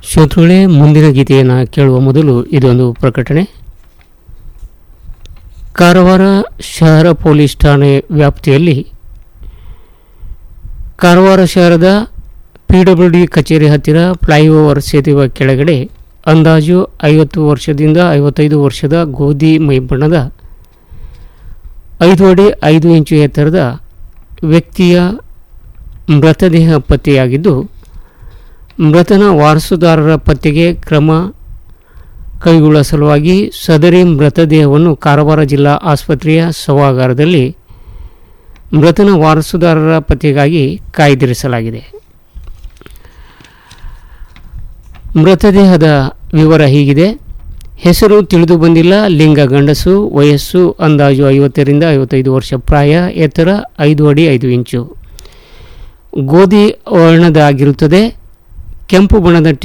ಶ್ರೋತೃಗಳೇ ಮುಂದಿನ ಗೀತೆಯನ್ನು ಕೇಳುವ ಮೊದಲು ಇದೊಂದು ಪ್ರಕಟಣೆ ಕಾರವಾರ ಶಹರ ಪೊಲೀಸ್ ಠಾಣೆ ವ್ಯಾಪ್ತಿಯಲ್ಲಿ ಕಾರವಾರ ಶಹರದ ಪಿ ಡಬ್ಲ್ಯೂ ಡಿ ಕಚೇರಿ ಹತ್ತಿರ ಫ್ಲೈಓವರ್ ಸೇತುವೆ ಕೆಳಗಡೆ ಅಂದಾಜು ಐವತ್ತು ವರ್ಷದಿಂದ ಐವತ್ತೈದು ವರ್ಷದ ಗೋಧಿ ಮೈಬಣ್ಣದ ಐದು ಅಡಿ ಐದು ಇಂಚು ಎತ್ತರದ ವ್ಯಕ್ತಿಯ ಮೃತದೇಹ ಪತ್ತೆಯಾಗಿದ್ದು ಮೃತನ ವಾರಸುದಾರರ ಪತ್ತೆಗೆ ಕ್ರಮ ಕೈಗೊಳ್ಳುವ ಸಲುವಾಗಿ ಸದರಿ ಮೃತದೇಹವನ್ನು ಕಾರವಾರ ಜಿಲ್ಲಾ ಆಸ್ಪತ್ರೆಯ ಶವಾಗಾರದಲ್ಲಿ ಮೃತನ ವಾರಸುದಾರರ ಪತ್ತೆಗಾಗಿ ಕಾಯ್ದಿರಿಸಲಾಗಿದೆ ಮೃತದೇಹದ ವಿವರ ಹೀಗಿದೆ ಹೆಸರು ತಿಳಿದು ಬಂದಿಲ್ಲ ಲಿಂಗ ಗಂಡಸು ವಯಸ್ಸು ಅಂದಾಜು ಐವತ್ತರಿಂದ ಐವತ್ತೈದು ವರ್ಷ ಪ್ರಾಯ ಎತ್ತರ ಐದು ಅಡಿ ಐದು ಇಂಚು ಗೋಧಿ ವರ್ಣದಾಗಿರುತ್ತದೆ ಕೆಂಪು ಬಣ್ಣದ ಟಿ